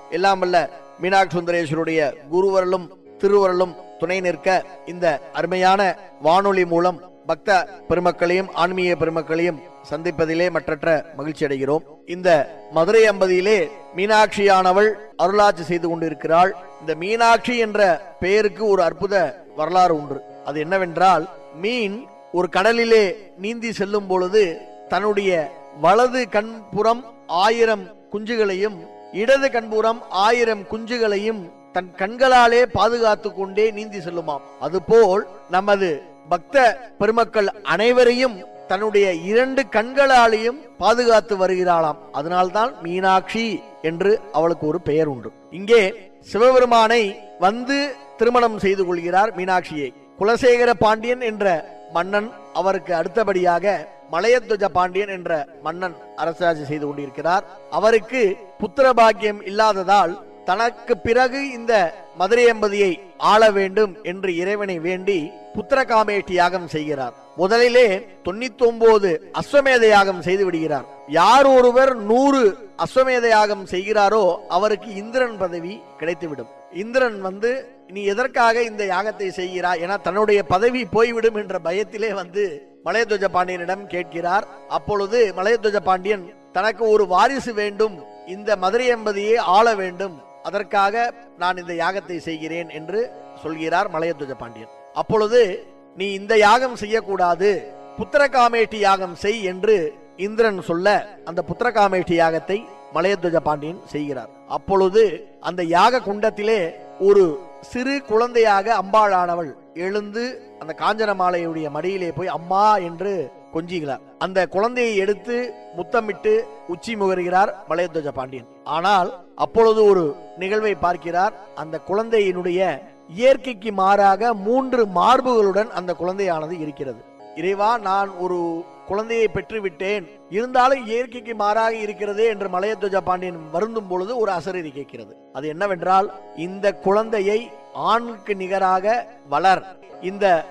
எல்லாம் வல்ல மீனாட்சி சுந்தரேஸ்வருடைய குருவரலும் திருவரலும் துணை நிற்க இந்த அருமையான வானொலி மூலம் பக்த பெருமக்களையும் ஆன்மீக பெருமக்களையும் சந்திப்பதிலே மற்றற்ற மகிழ்ச்சி அடைகிறோம் இந்த மதுரை அம்பதியிலே மீனாட்சியானவள் அருளாட்சி செய்து கொண்டிருக்கிறாள் இந்த மீனாட்சி என்ற பெயருக்கு ஒரு அற்புத வரலாறு உண்டு அது என்னவென்றால் மீன் ஒரு கடலிலே நீந்தி செல்லும் பொழுது தன்னுடைய வலது கண்புறம் ஆயிரம் குஞ்சுகளையும் இடது கண்புறம் ஆயிரம் குஞ்சுகளையும் தன் கண்களாலே பாதுகாத்து கொண்டே நீந்தி செல்லுமாம் அதுபோல் நமது பக்த பெருமக்கள் அனைவரையும் தன்னுடைய இரண்டு கண்களாலேயும் பாதுகாத்து வருகிறாளாம் அதனால்தான் மீனாட்சி என்று அவளுக்கு ஒரு பெயர் உண்டு இங்கே சிவபெருமானை வந்து திருமணம் செய்து கொள்கிறார் மீனாட்சியை குலசேகர பாண்டியன் என்ற மன்னன் அவருக்கு அடுத்தபடியாக மலையத்வஜ பாண்டியன் என்ற மன்னன் அரசாட்சி செய்து கொண்டிருக்கிறார் அவருக்கு புத்திர பாக்கியம் இல்லாததால் தனக்கு பிறகு இந்த மதுரை எம்பதியை ஆள வேண்டும் என்று இறைவனை வேண்டி புத்திரகாமேட்டி யாகம் செய்கிறார் முதலிலே தொண்ணூத்தி ஒன்பது அஸ்வமேத யாகம் செய்து விடுகிறார் யார் ஒருவர் நூறு அஸ்வமேத யாகம் செய்கிறாரோ அவருக்கு இந்திரன் பதவி கிடைத்துவிடும் இந்திரன் வந்து நீ எதற்காக இந்த யாகத்தை செய்கிறாய் என தன்னுடைய பதவி போய்விடும் என்ற பயத்திலே வந்து மலையத்வஜ பாண்டியனிடம் கேட்கிறார் அப்பொழுது மலையத்வஜ பாண்டியன் தனக்கு ஒரு வாரிசு வேண்டும் இந்த மதுரை எம்பதியை ஆள வேண்டும் அதற்காக நான் இந்த யாகத்தை செய்கிறேன் என்று சொல்கிறார் மலையத்வஜ பாண்டியன் அப்பொழுது நீ இந்த யாகம் செய்யக்கூடாது புத்திரகாமேட்டி யாகம் செய் என்று இந்திரன் சொல்ல அந்த புத்திரகாமேட்டி யாகத்தை மலையத்வஜ பாண்டியன் செய்கிறார் அப்பொழுது அந்த யாக குண்டத்திலே ஒரு சிறு குழந்தையாக அம்பாளானவள் எழுந்து அந்த காஞ்சன மாலையுடைய மடியிலே போய் அம்மா என்று கொஞ்சுகிறார் அந்த குழந்தையை எடுத்து முத்தமிட்டு உச்சி முகர்கிறார் மலையத்வஜ பாண்டியன் ஆனால் அப்பொழுது ஒரு நிகழ்வை பார்க்கிறார் அந்த குழந்தையினுடைய இயற்கைக்கு மாறாக மூன்று மார்புகளுடன் அந்த குழந்தையானது இருக்கிறது இறைவா நான் ஒரு குழந்தையை பெற்றுவிட்டேன் இருந்தாலும் இயற்கைக்கு மாறாக இருக்கிறது என்று மலையத்வஜ பாண்டியன் வருந்தும் பொழுது ஒரு அசரீரி கேட்கிறது அது என்னவென்றால் இந்த குழந்தையை ஆணுக்கு நிகராக வளர் இந்த